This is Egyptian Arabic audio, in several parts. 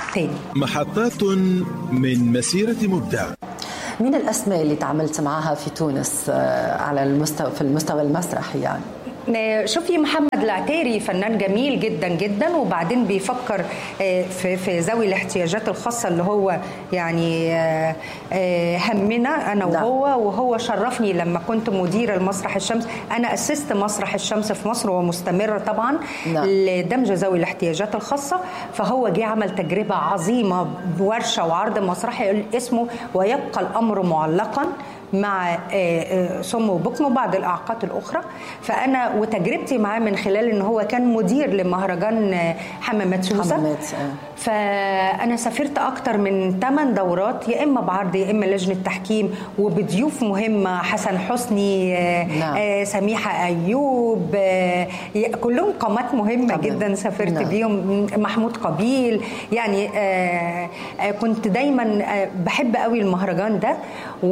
تاني محطات من مسيرة مبدع مين الاسماء اللي تعاملت معها في تونس آه، على المستوى في المستوى المسرحي يعني آه، شوفي محمد العتيري فنان جميل جدا جدا وبعدين بيفكر آه، في في ذوي الاحتياجات الخاصه اللي هو يعني آه، آه، همنا انا نعم. وهو وهو شرفني لما كنت مديره المسرح الشمس انا اسست مسرح الشمس في مصر ومستمره طبعا نعم. لدمج ذوي الاحتياجات الخاصه فهو جه عمل تجربه عظيمه بورشه وعرض مسرحي اسمه ويبقى الامر معلقا مع آه، آه، صم وبكم وبعض الاعاقات الاخرى فانا وتجربتي معاه من خلال ان هو كان مدير لمهرجان آه، حمامات سوسه حمامات، آه. فانا سافرت اكتر من 8 دورات يا اما بعرض يا اما لجنه تحكيم وبضيوف مهمه حسن حسني آه، نعم. آه، سميحه ايوب آه، كلهم قامات مهمه طبعاً. جدا سافرت نعم. بيهم محمود قبيل يعني آه، آه، كنت دايما آه، بحب قوي المهرجان ده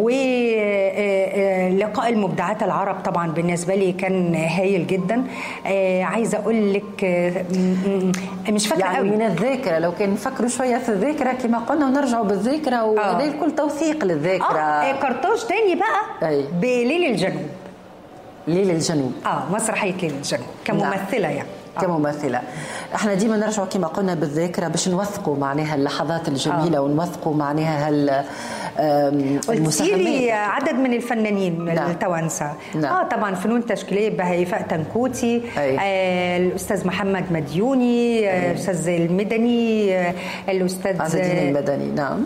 ولقاء المبدعات العرب طبعا بالنسبه لي كان هايل جدا آه، عايزه اقول لك آه، م- م- مش فاكره يعني قوي من الذاكره لو كان نفكروا شويه في الذاكره كما قلنا ونرجعوا بالذاكره وهذا الكل توثيق للذاكره اه قرطاج تاني بقى أي. بليل الجنوب ليل الجنوب اه مسرحيه ليل الجنوب كممثله يعني آه. كممثلة احنا ديما نرجعوا كما قلنا بالذاكرة باش نوثقوا معناها اللحظات الجميلة آه. ونوثقوا معناها هال آم، قلتي لي المساهمات عدد من الفنانين من نعم. التوانسه نعم. اه طبعا فنون تشكيليه بهيفاء تنكوتي أي. آه الاستاذ محمد مديوني آه الاستاذ المدني آه الاستاذ عز الدين المدني نعم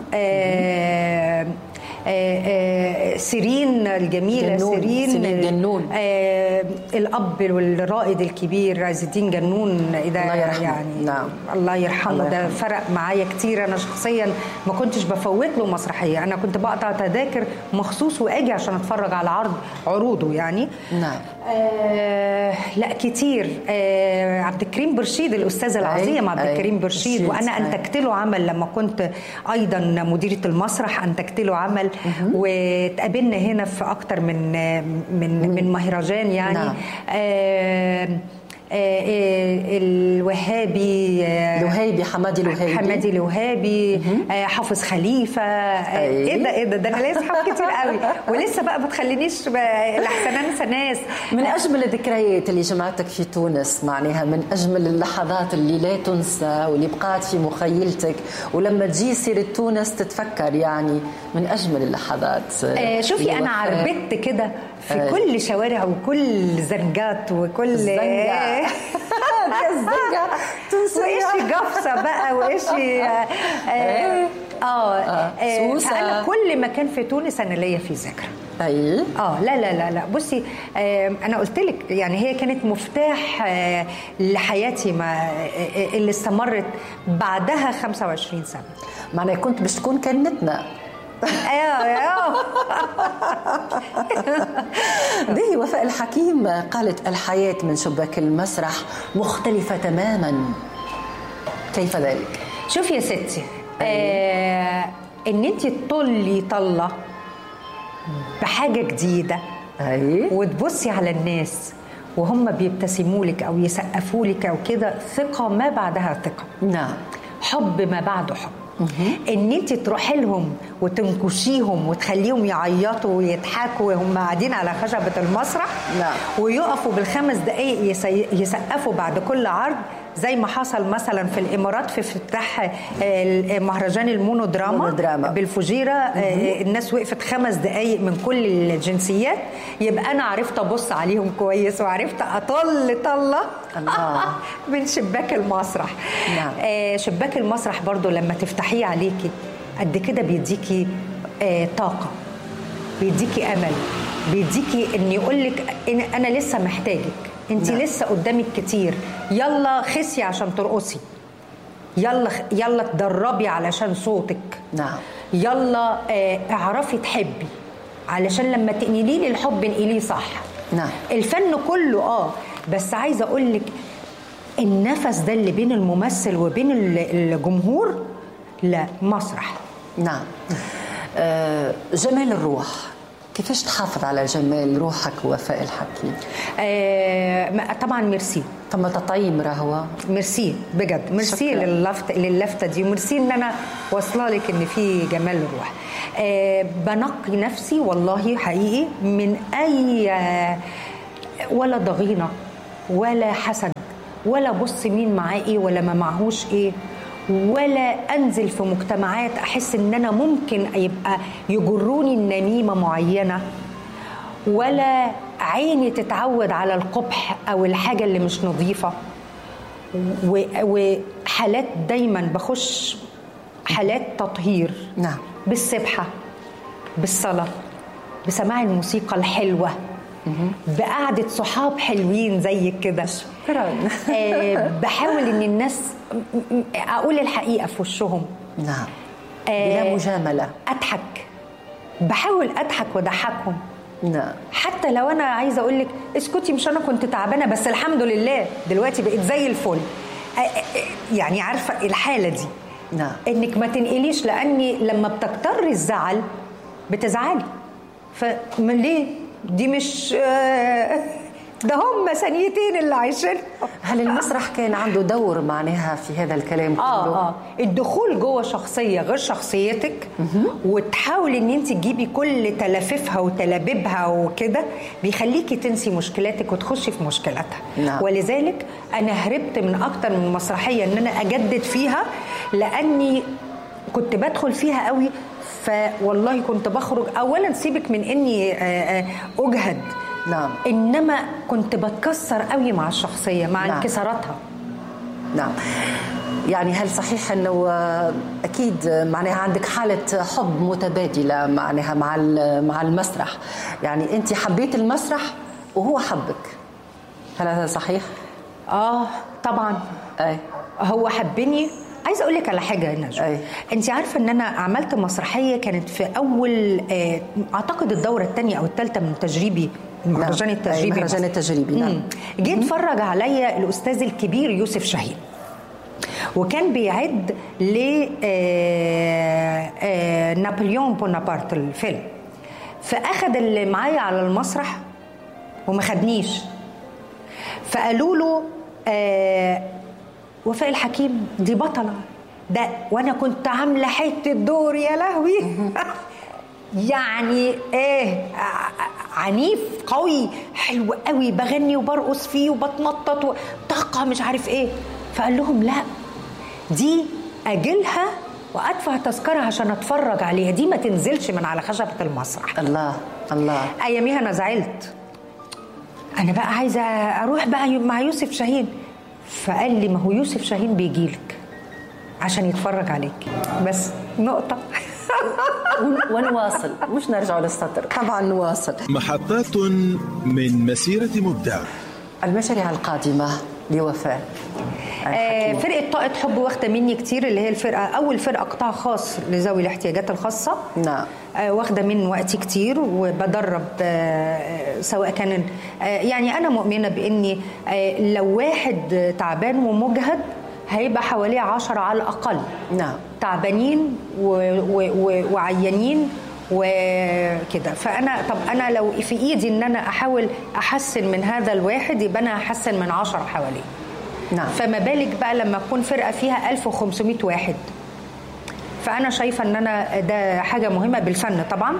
آه آه، آه، سيرين الجميلة جنون، سيرين سيرين جنون. آه الأب والرائد الكبير عز الدين جنون ده الله يرحمه. يعني نعم. الله يرحمه الله ده يرحمه. فرق معايا كتير أنا شخصيا ما كنتش بفوت له مسرحية أنا كنت بقطع تذاكر مخصوص وأجي عشان أتفرج على عرض عروضه يعني نعم آه لا كتير آه عبد الكريم برشيد الاستاذ العظيم عبد أي. الكريم برشيد برشيد، وانا أي. انتجت له عمل لما كنت ايضا مديره المسرح انتجت له عمل واتقابلنا هنا في اكتر من من من مهرجان يعني نعم. آه آه، آه، الوهابي آه، لهيبي حمادي لهيبي حمادي الوهابي آه، حافظ خليفه آه، أي. ايه ده ايه ده ده انا ليا اصحاب كتير قوي ولسه بقى ما تخلينيش ب- لحسن انسى ناس من اجمل الذكريات اللي جمعتك في تونس معناها من اجمل اللحظات اللي لا تنسى واللي بقات في مخيلتك ولما تجي سيره تونس تتفكر يعني من اجمل اللحظات آه، شوفي اللي انا وفاة. عربت كده في أي. كل شوارع وكل زنجات وكل الزنجة. الزنجة تونسية. وايش قفصه بقى وايش اه اه, آه, آه سوسة. فانا كل مكان في تونس انا ليا فيه ذكرى اي اه لا لا لا لا بصي آه انا قلت لك يعني هي كانت مفتاح آه لحياتي ما آه اللي استمرت بعدها 25 سنه معناها كنت باش تكون كنتنا ايوه ايوه به وفاء الحكيم قالت الحياة من شباك المسرح مختلفة تماما كيف ذلك؟ شوفي يا ستي آه ان انت تطلي طله بحاجه جديده أي وتبصي على الناس وهم بيبتسموا لك او يسقفوا لك او كده ثقه ما بعدها ثقه نعم حب ما بعده حب ان انت تروحي لهم وتنكشيهم وتخليهم يعيطوا ويضحكوا وهم قاعدين على خشبه المسرح نعم. ويقفوا بالخمس دقائق يسي- يسقفوا بعد كل عرض زي ما حصل مثلا في الامارات في افتتاح آه، مهرجان المونودراما مونودراما. بالفجيره آه، الناس وقفت خمس دقائق من كل الجنسيات يبقى انا عرفت ابص عليهم كويس وعرفت اطل طله الله. من شباك المسرح نعم. آه، شباك المسرح برضو لما تفتحيه عليكي قد كده بيديكي آه، طاقه بيديكي امل بيديكي ان يقول لك إن انا لسه محتاجك انت نعم. لسه قدامك كتير يلا خسي عشان ترقصي يلا يلا تدربي علشان صوتك نعم يلا آه، اعرفي تحبي علشان لما تنقلي لي الحب انقليه صح نعم. الفن كله اه بس عايزه اقول لك النفس ده اللي بين الممثل وبين ال- الجمهور لا مسرح نعم آه جمال الروح كيفاش تحافظ على جمال روحك وفاء الحكيم آه ما- طبعا ميرسي تم تطعيم رهوة ميرسي بجد ميرسي شكراً. للفت للفته دي وميرسي ان انا واصله لك ان في جمال الروح آه بنقي نفسي والله حقيقي من اي آه ولا ضغينه ولا حسد ولا بص مين معاه ايه ولا ما معهوش ايه ولا انزل في مجتمعات احس ان انا ممكن يبقى يجروني النميمه معينه ولا عيني تتعود على القبح او الحاجه اللي مش نظيفه و- وحالات دايما بخش حالات تطهير نعم. بالسبحه بالصلاه بسماع الموسيقى الحلوه بقعدة صحاب حلوين زيك كده شكرا آه، بحاول ان الناس م- م- اقول الحقيقه في وشهم نعم آه، بلا مجاملة اضحك بحاول اضحك واضحكهم نعم حتى لو انا عايزه اقول لك اسكتي مش انا كنت تعبانه بس الحمد لله دلوقتي بقيت زي الفل آه، آه، يعني عارفه الحاله دي نعم. انك ما تنقليش لاني لما بتكتر الزعل بتزعلي فمن ليه دي مش آه، ده هم ثانيتين اللي عايشين هل المسرح كان عنده دور معناها في هذا الكلام كله؟ اه اه الدخول جوه شخصيه غير شخصيتك وتحاولي ان انت تجيبي كل تلاففها وتلابيبها وكده بيخليكي تنسي مشكلاتك وتخشي في مشكلاتها نعم. ولذلك انا هربت من اكتر من مسرحيه ان انا اجدد فيها لاني كنت بدخل فيها قوي فوالله كنت بخرج اولا سيبك من اني آه، آه، اجهد نعم. انما كنت بتكسر قوي مع الشخصيه مع نعم. انكساراتها نعم يعني هل صحيح انه آه، اكيد آه، معناها عندك حاله حب متبادله معناها مع ال- مع المسرح يعني انت حبيت المسرح وهو حبك هل هذا صحيح اه طبعا اي هو حبني عايزه اقول لك على حاجه يا نجوى أي. انت عارفه ان انا عملت مسرحيه كانت في اول آه، اعتقد الدوره الثانيه او الثالثه من تجريبي المهرجان أي، التجريبي مهرجان مصر. التجريبي، نعم. مم. جه اتفرج عليا الاستاذ الكبير يوسف شاهين وكان بيعد ل آه، آه، نابليون بونابرت الفيلم فاخد اللي معايا على المسرح وما خدنيش فقالوا له آه وفاء الحكيم دي بطلة ده وانا كنت عاملة حتة دور يا لهوي يعني ايه ع- عنيف قوي حلو قوي بغني وبرقص فيه وبتنطط وطاقة مش عارف ايه فقال لهم لا دي اجلها وادفع تذكرة عشان اتفرج عليها دي ما تنزلش من على خشبة المسرح الله الله اياميها انا زعلت انا بقى عايزه اروح بقى مع يوسف شاهين فقال لي ما هو يوسف شاهين بيجي لك عشان يتفرج عليك بس نقطه ون- ونواصل مش نرجع للسطر طبعا نواصل محطات من مسيرة مبدع المشاريع القادمه لوفاء آه، الحكيم. فرقه طاقه حب واخده مني كتير اللي هي الفرقه اول فرقه قطاع خاص لذوي الاحتياجات الخاصه نعم. آه، واخده من وقتي كتير وبدرب آه، سواء كان آه، يعني انا مؤمنه باني آه، لو واحد تعبان ومجهد هيبقى حواليه عشرة على الاقل نعم. تعبانين و- و- و- وعيانين وكده فانا طب انا لو في ايدي ان انا احاول احسن من هذا الواحد يبقى انا هحسن من عشرة حواليه نعم. فما بالك بقى لما تكون فرقه فيها 1500 واحد فانا شايفه ان انا ده حاجه مهمه بالفن طبعا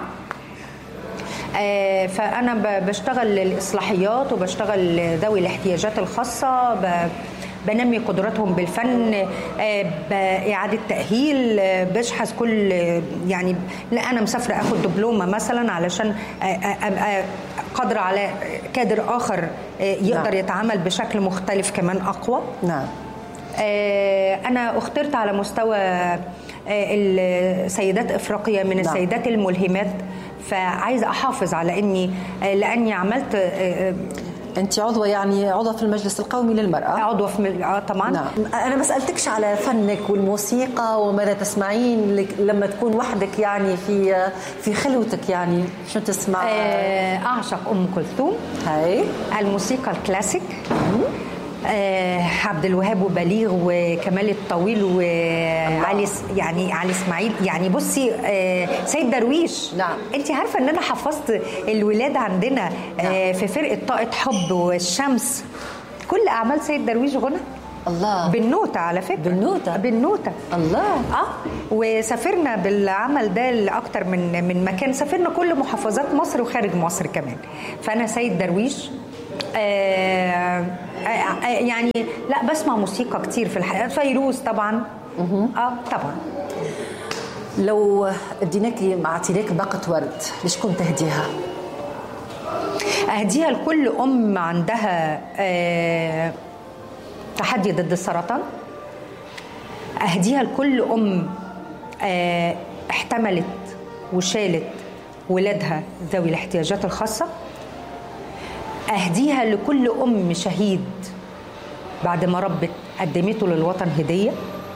آه، فانا ب- بشتغل الاصلاحيات وبشتغل ذوي الاحتياجات الخاصه ب- بنمي قدراتهم بالفن آه، باعاده تاهيل آه، بشحذ كل يعني لا انا مسافره اخد دبلومه مثلا علشان آه، آه، ابقى قادره على كادر اخر آه، يقدر نعم. يتعامل بشكل مختلف كمان اقوى نعم آه، انا اخترت على مستوى آه، السيدات افريقيا من نعم. السيدات الملهمات فعايزه احافظ على اني آه، لاني عملت آه، آه، انت عضوه يعني عضوه في المجلس القومي للمراه عضوه في مل- آه، طبعا نعم انا ما سالتكش على فنك والموسيقى وماذا تسمعين لك- لما تكون وحدك يعني في في خلوتك يعني شو تسمع آه، اعشق ام كلثوم هاي الموسيقى الكلاسيك آه عبد الوهاب وبليغ وكمال الطويل وعلي س- يعني علي اسماعيل يعني بصي آه سيد درويش نعم. انت عارفه ان انا حفظت الولاد عندنا آه في فرقه طاقه حب والشمس كل اعمال سيد درويش غنى الله بالنوتة على فكرة بالنوتة؟ بالنوتة الله اه وسافرنا بالعمل ده لاكتر من من مكان سافرنا كل محافظات مصر وخارج مصر كمان فانا سيد درويش آه آه يعني لا بسمع موسيقى كتير في الحياه فيروز طبعا اه طبعا لو اديناك اعطيناك باقة ورد لشكون تهديها؟ اهديها لكل ام عندها آه تحدي ضد السرطان اهديها لكل ام آه احتملت وشالت ولادها ذوي الاحتياجات الخاصه اهديها لكل ام شهيد بعد ما ربت قدمته للوطن هديه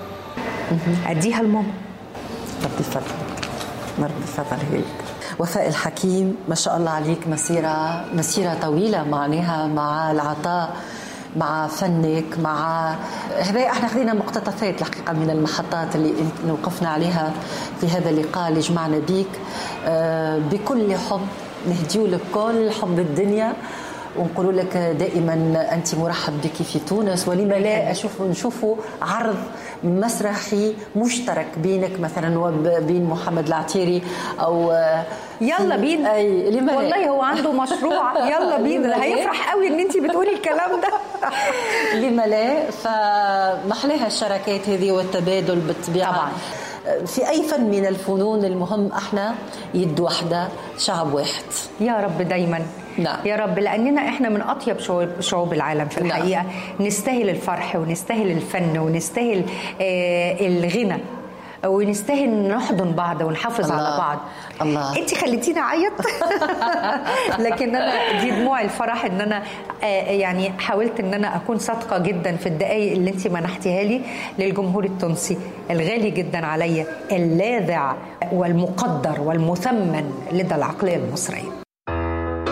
اديها لماما ربي يفضلك ربي يفضل هيك وفاء الحكيم ما شاء الله عليك مسيرة مسيرة طويلة معناها مع العطاء مع فنك مع هذا احنا خذينا مقتطفات الحقيقه من المحطات اللي وقفنا عليها في هذا اللقاء اللي جمعنا بيك آه، بكل حب نهديو لك كل حب الدنيا ونقول لك دائما انت مرحب بك في تونس ولما لا اشوف نشوفوا عرض مسرحي مشترك بينك مثلا وبين محمد العتيري او يلا بينا اي لما لا؟ والله هو عنده مشروع يلا لما بينا لا؟ هيفرح قوي ان انت بتقولي الكلام ده لما لا فمحلاها الشراكات هذه والتبادل بالطبيعه طبعاً. في اي فن من الفنون المهم احنا يد واحده شعب واحد يا رب دايما نعم. يا رب لاننا احنا من اطيب شعوب شعوب العالم في نعم. الحقيقه نستاهل الفرح ونستاهل الفن ونستاهل آه الغنى ونستاهل نحضن بعض ونحافظ الله. على بعض الله. انت خليتيني اعيط لكن انا دي دموع الفرح ان انا آه يعني حاولت ان انا اكون صادقه جدا في الدقائق اللي انت منحتيها لي للجمهور التونسي الغالي جدا عليا اللاذع والمقدر والمثمن لدى العقليه المصريه